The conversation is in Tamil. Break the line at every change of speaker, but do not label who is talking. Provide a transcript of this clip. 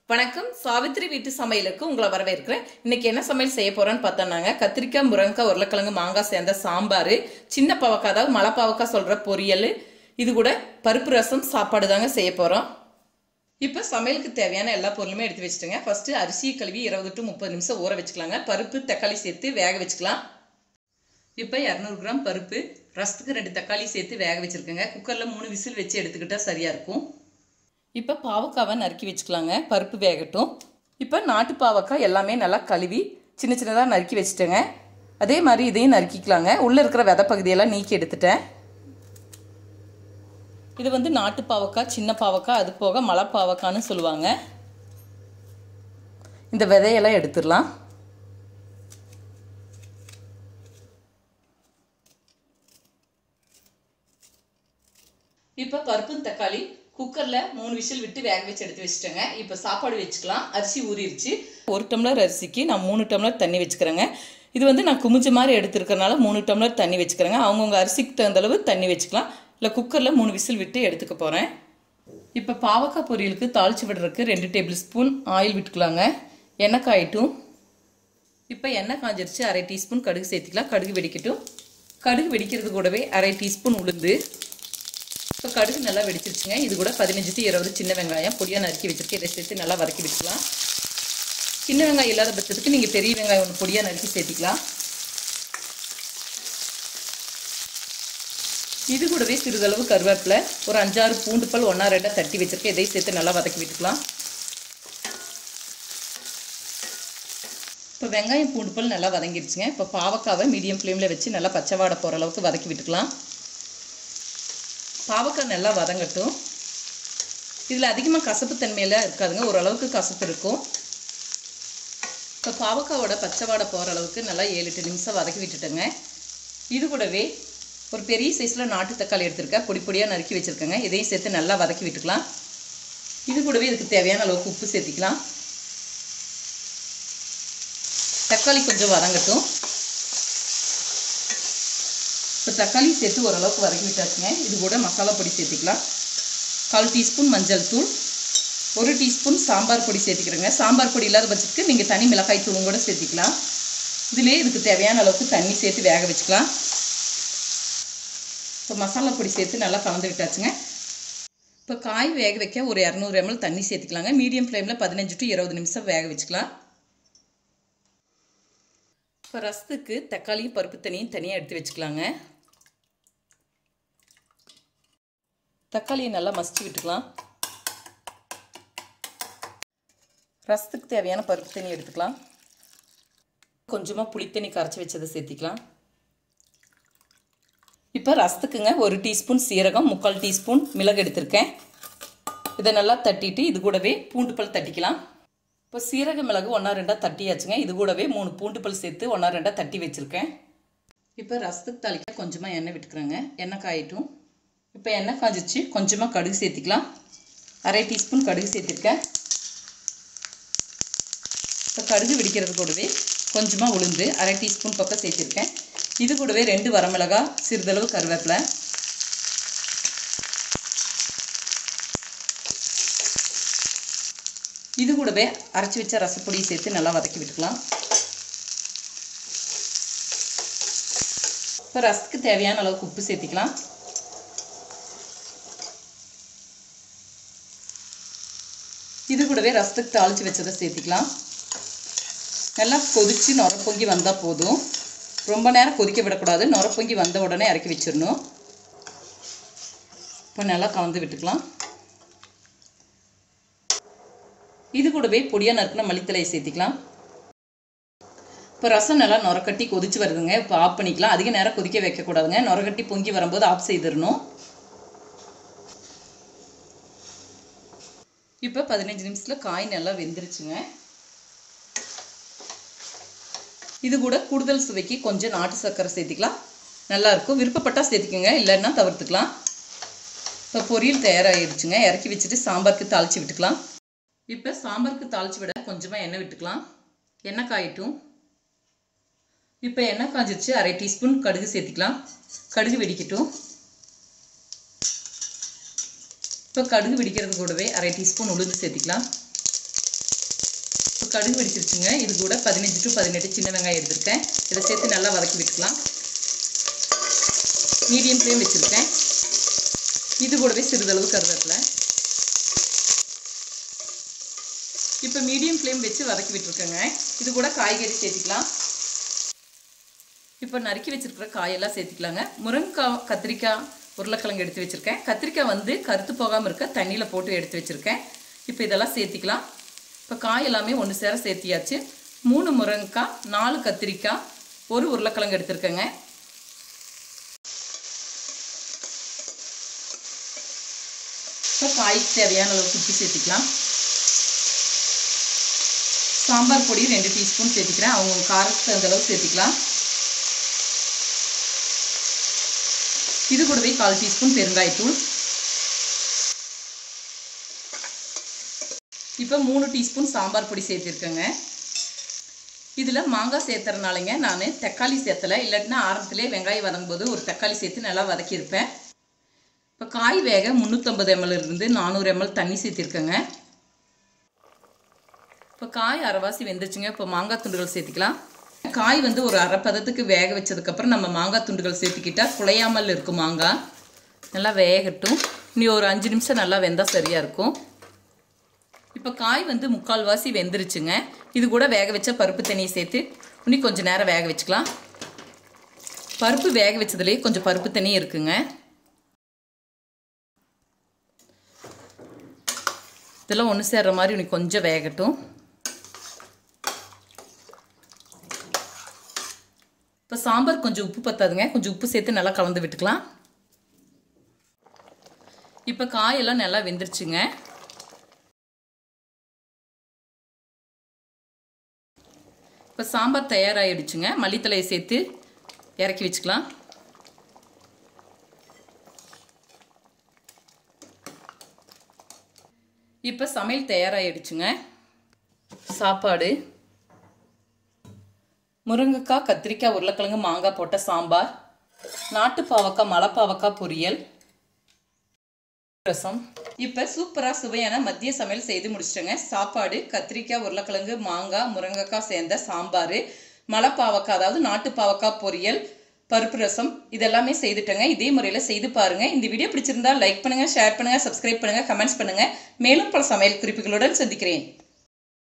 வணக்கம் சாவித்திரி வீட்டு சமையலுக்கு உங்களை வரவேற்கிறேன் இன்னைக்கு என்ன சமையல் செய்ய போறோம்னு பார்த்தோம்னாங்க கத்திரிக்காய் முருங்கைக்காய் உருளைக்கிழங்கு மாங்காய் சேர்ந்த சாம்பார் சின்ன பாவக்காய் அதாவது மலை பாவக்காய் சொல்ற பொரியல் இது கூட பருப்பு ரசம் சாப்பாடு தாங்க செய்ய போறோம் இப்போ சமையலுக்கு தேவையான எல்லா பொருளுமே எடுத்து வச்சுட்டுங்க ஃபர்ஸ்ட் அரிசி கழுவி இருபது டு முப்பது நிமிஷம் ஊற வச்சுக்கலாங்க பருப்பு தக்காளி சேர்த்து வேக வச்சுக்கலாம் இப்போ இரநூறு கிராம் பருப்பு ரசத்துக்கு ரெண்டு தக்காளி சேர்த்து வேக வச்சுருக்கேங்க குக்கரில் மூணு விசில் வச்சு எடுத்துக்கிட்டால் சரியாக இருக்கும் இப்போ பாவக்காவை நறுக்கி வச்சுக்கலாங்க பருப்பு வேகட்டும் இப்போ நாட்டு பாவக்காய் எல்லாமே நல்லா கழுவி சின்ன சின்னதாக நறுக்கி வச்சுட்டேங்க அதே மாதிரி இதையும் நறுக்கிக்கலாங்க உள்ளே இருக்கிற விதை பகுதியெல்லாம் நீக்கி எடுத்துட்டேன் இது வந்து நாட்டு பாவக்காய் சின்ன பாவக்காய் அது போக மலை பாவக்கான்னு சொல்லுவாங்க இந்த விதையெல்லாம் எடுத்துடலாம் இப்போ பருப்பு தக்காளி குக்கரில் மூணு விசில் விட்டு வேக வச்சு எடுத்து வச்சுட்டேங்க இப்போ சாப்பாடு வச்சுக்கலாம் அரிசி ஊறிடுச்சு ஒரு டம்ளர் அரிசிக்கு நான் மூணு டம்ளர் தண்ணி வச்சுக்கிறேங்க இது வந்து நான் குமிஞ்ச மாதிரி எடுத்துருக்கறனால மூணு டம்ளர் தண்ணி வச்சுக்கிறேங்க அவங்கவுங்க அரிசிக்கு தகுந்த அளவு தண்ணி வச்சுக்கலாம் இல்லை குக்கரில் மூணு விசில் விட்டு எடுத்துக்க போகிறேன் இப்போ பாவக்காய் பொரியலுக்கு தாளிச்சு விடுறதுக்கு ரெண்டு டேபிள் ஸ்பூன் ஆயில் விட்டுக்கலாங்க எண்ணெய் காயட்டும் இப்போ எண்ணெய் காஞ்சிருச்சு அரை டீஸ்பூன் கடுகு சேர்த்துக்கலாம் கடுகு வெடிக்கட்டும் கடுகு வெடிக்கிறது கூடவே அரை டீஸ்பூன் உளுந்து இப்போ கடுகு நல்லா வெடிச்சிருச்சுங்க இது கூட பதினஞ்சு டு இருபது சின்ன வெங்காயம் பொடியாக நறுக்கி வச்சுருக்கேன் இதை சேர்த்து நல்லா வதக்கி விட்டுக்கலாம் சின்ன வெங்காயம் இல்லாத பட்சத்துக்கு நீங்கள் பெரிய வெங்காயம் ஒன்று பொடியாக நறுக்கி சேர்த்திக்கலாம் இது கூடவே சிறிதளவு கருவேப்பிலை ஒரு அஞ்சாறு பூண்டு பல் ஒன்றா ரெண்டாக தட்டி வச்சுருக்கேன் இதை சேர்த்து நல்லா வதக்கி விட்டுக்கலாம் இப்போ வெங்காயம் பூண்டு பல் நல்லா வதங்கிடுச்சுங்க இப்போ பாவக்காவை மீடியம் ஃப்ளேமில் வச்சு நல்லா பச்சை வாடை போகிற அளவுக்கு வதக்கி விட்டுக்கலாம் பாவக்காய் நல்லா வதங்கட்டும் இதில் அதிகமாக கசப்பு தன்மையெல்லாம் இருக்காதுங்க ஓரளவுக்கு கசப்பு இருக்கும் இப்போ பாவக்காவோட பச்சை வாடை போகிற அளவுக்கு நல்லா ஏழு எட்டு நிமிஷம் வதக்கி விட்டுட்டேங்க இது கூடவே ஒரு பெரிய சைஸில் நாட்டு தக்காளி எடுத்திருக்கேன் பொடி பொடியாக நறுக்கி வச்சுருக்கேங்க இதையும் சேர்த்து நல்லா வதக்கி விட்டுக்கலாம் இது கூடவே இதுக்கு தேவையான அளவுக்கு உப்பு சேர்த்திக்கலாம் தக்காளி கொஞ்சம் வதங்கட்டும் இப்போ தக்காளி சேர்த்து ஓரளவுக்கு வதக்கி விட்டாச்சுங்க இது கூட மசாலா பொடி சேர்த்துக்கலாம் கால் டீஸ்பூன் மஞ்சள் தூள் ஒரு டீஸ்பூன் சாம்பார் பொடி சேர்த்துக்கிறேங்க சாம்பார் பொடி இல்லாத பட்சத்துக்கு நீங்கள் தனி மிளகாய் தூளும் கூட சேர்த்திக்கலாம் இதிலே இதுக்கு தேவையான அளவுக்கு தண்ணி சேர்த்து வேக வச்சுக்கலாம் இப்போ மசாலா பொடி சேர்த்து நல்லா கலந்து விட்டாச்சுங்க இப்போ காய் வேக வைக்க ஒரு இரநூறு எம்எல் தண்ணி சேர்த்துக்கலாங்க மீடியம் ஃப்ளேமில் பதினஞ்சு டு இருபது நிமிஷம் வேக வச்சுக்கலாம் இப்போ ரசத்துக்கு தக்காளியும் பருப்பு தண்ணியும் தனியாக எடுத்து வச்சுக்கலாங்க தக்காளியை நல்லா மசிச்சு விட்டுக்கலாம் ரசத்துக்கு தேவையான பருப்பு தண்ணி எடுத்துக்கலாம் கொஞ்சமாக புளித்தண்ணி கரைச்சி வச்சதை சேர்த்திக்கலாம் இப்போ ரசத்துக்குங்க ஒரு டீஸ்பூன் சீரகம் முக்கால் டீஸ்பூன் மிளகு எடுத்திருக்கேன் இதை நல்லா தட்டிட்டு இது கூடவே பூண்டு பல் தட்டிக்கலாம் இப்போ சீரக மிளகு ஒன்றா ரெண்டாக தட்டியாச்சுங்க இது கூடவே மூணு பூண்டு பல் சேர்த்து ஒன்றா ரெண்டாக தட்டி வச்சுருக்கேன் இப்போ ரசத்துக்கு தாளிக்க கொஞ்சமாக எண்ணெய் விட்டுக்கிறேங்க எண்ணெய் காயட்டும் இப்போ எண்ணெய் காஞ்சிச்சு கொஞ்சமாக கடுகு சேர்த்திக்கலாம் அரை டீஸ்பூன் கடுகு சேர்த்திருக்கேன் இப்போ கடுகு வெடிக்கிறது கூடவே கொஞ்சமாக உளுந்து அரை டீஸ்பூன் பக்கம் சேர்த்திருக்கேன் இது கூடவே ரெண்டு வரமிளகா சிறிதளவு கருவேப்பிலை இது கூடவே அரைச்சி வச்ச ரசப்பொடியை சேர்த்து நல்லா வதக்கி விட்டுக்கலாம் இப்போ ரசத்துக்கு தேவையான அளவுக்கு உப்பு சேர்த்திக்கலாம் இது கூடவே ரசத்துக்கு தாளித்து வச்சதை சேர்த்திக்கலாம் நல்லா கொதித்து நுர பொங்கி வந்தால் போதும் ரொம்ப நேரம் கொதிக்க விடக்கூடாது நுர பொங்கி வந்த உடனே இறக்கி வச்சிடணும் இப்போ நல்லா கலந்து விட்டுக்கலாம் இது கூடவே பொடியாக நறுக்கின மல்லித்தலையை சேர்த்திக்கலாம் இப்போ ரசம் நல்லா நுரக்கட்டி கொதிச்சு வருதுங்க இப்போ ஆஃப் பண்ணிக்கலாம் அதிக நேரம் கொதிக்க வைக்கக்கூடாதுங்க நுரக்கட்டி பொங்கி வரும்போது ஆஃப் செய்திடணும் இப்போ பதினஞ்சு நிமிஷத்தில் காய் நல்லா வெந்துருச்சுங்க இது கூட கூடுதல் சுவைக்கு கொஞ்சம் நாட்டு சர்க்கரை சேர்த்திக்கலாம் நல்லாயிருக்கும் விருப்பப்பட்டால் சேர்த்திக்கோங்க இல்லைன்னா தவிர்த்துக்கலாம் இப்போ பொரியல் தயாராகிடுச்சுங்க இறக்கி வச்சுட்டு சாம்பாருக்கு தாளித்து விட்டுக்கலாம் இப்போ சாம்பாருக்கு தாளித்து விட கொஞ்சமாக எண்ணெய் விட்டுக்கலாம் எண்ணெய் காயட்டும் இப்போ எண்ணெய் காஞ்சிருச்சு அரை டீஸ்பூன் கடுகு சேர்த்திக்கலாம் கடுகு வெடிக்கட்டும் இப்போ கடுகு வெடிக்கிறது கூடவே அரை டீஸ்பூன் உளுந்து சேர்த்திக்கலாம் கடுகு வெடிச்சிருச்சுங்க இது கூட பதினஞ்சு டு பதினெட்டு சின்ன வெங்காயம் எடுத்திருக்கேன் இதை சேர்த்து நல்லா வதக்கி விட்டுக்கலாம் மீடியம் ஃப்ளேம் வச்சுருக்கேன் இது கூடவே சிறிதளவு கருவேப்பிலை இப்போ மீடியம் ஃப்ளேம் வச்சு வதக்கி விட்டுருக்கேங்க இது கூட காய்கறி சேர்த்துக்கலாம் இப்போ நறுக்கி வச்சிருக்கிற காயெல்லாம் சேர்த்துக்கலாங்க முருங்கைக்காய் கத்திரிக்காய் உருளைக்கிழங்கு எடுத்து வச்சுருக்கேன் கத்திரிக்காய் வந்து கருத்து போகாமல் இருக்க தண்ணியில் போட்டு எடுத்து வச்சுருக்கேன் இப்போ இதெல்லாம் சேர்த்திக்கலாம் இப்போ காய் எல்லாமே ஒன்று சேர சேர்த்தியாச்சு மூணு முருங்கைக்காய் நாலு கத்திரிக்காய் ஒரு உருளைக்கிழங்கு எடுத்திருக்கேங்க இப்போ காய்க்கு தேவையான அளவு உப்பு சேர்த்துக்கலாம் சாம்பார் பொடி ரெண்டு டீஸ்பூன் சேர்த்துக்கிறேன் அவங்க காரத்துக்கு அந்த அளவு சேர்த்துக்கலாம் இது கூடவே கால் டீஸ்பூன் பெருங்காயத்தூள் இப்போ மூணு டீஸ்பூன் சாம்பார் பொடி சேர்த்துருக்கேங்க இதில் மாங்காய் சேர்த்துறனாலங்க நான் தக்காளி சேர்த்தலை இல்லாட்டினா ஆரம்பத்திலே வெங்காயம் வதங்கும்போது ஒரு தக்காளி சேர்த்து நல்லா வதக்கியிருப்பேன் இப்போ காய் வேக முந்நூற்றம்பது எம்எல் இருந்து நானூறு எம்எல் தண்ணி சேர்த்திருக்கேங்க இப்போ காய் அரைவாசி வெந்துருச்சுங்க இப்போ மாங்காய் துண்டுகள் சேர்த்துக்கலாம் காய் வந்து ஒரு அரை பதத்துக்கு வேக வச்சதுக்கப்புறம் நம்ம மாங்காய் துண்டுகள் சேர்த்துக்கிட்டா குலையாமல் இருக்கும் மாங்காய் நல்லா வேகட்டும் இனி ஒரு அஞ்சு நிமிஷம் நல்லா வெந்தால் சரியாக இருக்கும் இப்போ காய் வந்து முக்கால்வாசி வெந்துருச்சுங்க இது கூட வேக வச்ச பருப்பு தண்ணியை சேர்த்து இன்னும் கொஞ்சம் நேரம் வேக வச்சுக்கலாம் பருப்பு வேக வச்சதுலேயே கொஞ்சம் பருப்பு தண்ணி இருக்குங்க இதெல்லாம் ஒன்று சேர்ற மாதிரி இன்னைக்கு கொஞ்சம் வேகட்டும் இப்போ சாம்பார் கொஞ்சம் உப்பு பத்தாதுங்க கொஞ்சம் உப்பு சேர்த்து நல்லா கலந்து விட்டுக்கலாம் இப்போ காயெல்லாம் நல்லா வெந்துருச்சுங்க இப்போ சாம்பார் தயாராகிடுச்சுங்க மல்லித்தலையை சேர்த்து இறக்கி வச்சுக்கலாம் இப்போ சமையல் தயாராகிடுச்சுங்க சாப்பாடு முருங்கைக்காய் கத்திரிக்காய் உருளைக்கிழங்கு மாங்காய் போட்ட சாம்பார் நாட்டு பாவக்காய் மலை பாவக்காய் பொரியல் ரசம் இப்போ சூப்பராக சுவையான மதிய சமையல் செய்து முடிச்சிட்டேங்க சாப்பாடு கத்திரிக்காய் உருளைக்கிழங்கு மாங்காய் முருங்கைக்காய் சேர்ந்த சாம்பார் மலை பாவக்காய் அதாவது நாட்டு பாவக்காய் பொரியல் பருப்பு ரசம் இதெல்லாமே செய்துட்டேங்க இதே முறையில் செய்து பாருங்க இந்த வீடியோ பிடிச்சிருந்தா லைக் பண்ணுங்க ஷேர் பண்ணுங்க சப்ஸ்கிரைப் பண்ணுங்க கமெண்ட்ஸ் பண்ணுங்க மேலும் பல சமையல் குறிப்புகளுடன் சந்திக்கிறேன்